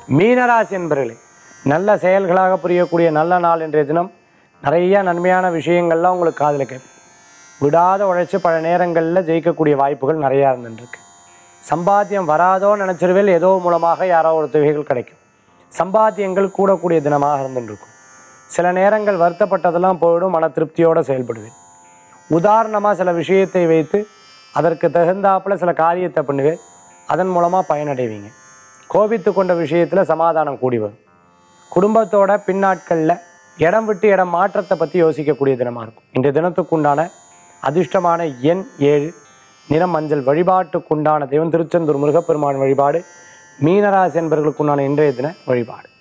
மீனராசி என்பர்களே நல்ல செயல்களாக புரியக்கூடிய நல்ல நாள் இன்றைய தினம் நிறைய நன்மையான விஷயங்கள்லாம் உங்களுக்கு காதில் கேட்கும் விடாத உழைச்சி பல நேரங்களில் ஜெயிக்கக்கூடிய வாய்ப்புகள் நிறையா இருந்துருக்கு சம்பாத்தியம் வராதோ நினச்சிருவேல் ஏதோ மூலமாக யாரோ ஒரு தொகைகள் கிடைக்கும் சம்பாத்தியங்கள் கூடக்கூடிய தினமாக இருந்துருக்கும் சில நேரங்கள் வருத்தப்பட்டதெல்லாம் போயிடும் மன திருப்தியோடு செயல்படுவேன் உதாரணமாக சில விஷயத்தை வைத்து அதற்கு தகுந்தாப்புல சில காரியத்தை பண்ணுவேன் அதன் மூலமாக பயனடைவீங்க கோபித்து கொண்ட விஷயத்தில் சமாதானம் கூடி வரும் குடும்பத்தோட பின்னாட்களில் இடம் விட்டு இடம் மாற்றத்தை பற்றி யோசிக்கக்கூடிய தினமாக இருக்கும் இன்றைய தினத்துக்குண்டான அதிர்ஷ்டமான எண் ஏழு நிறம் மஞ்சள் வழிபாட்டுக்குண்டான தெய்வம் திருச்செந்தூர் முருகப்பெருமான் வழிபாடு மீனராசி என்பவர்களுக்குண்டான இன்றைய தின வழிபாடு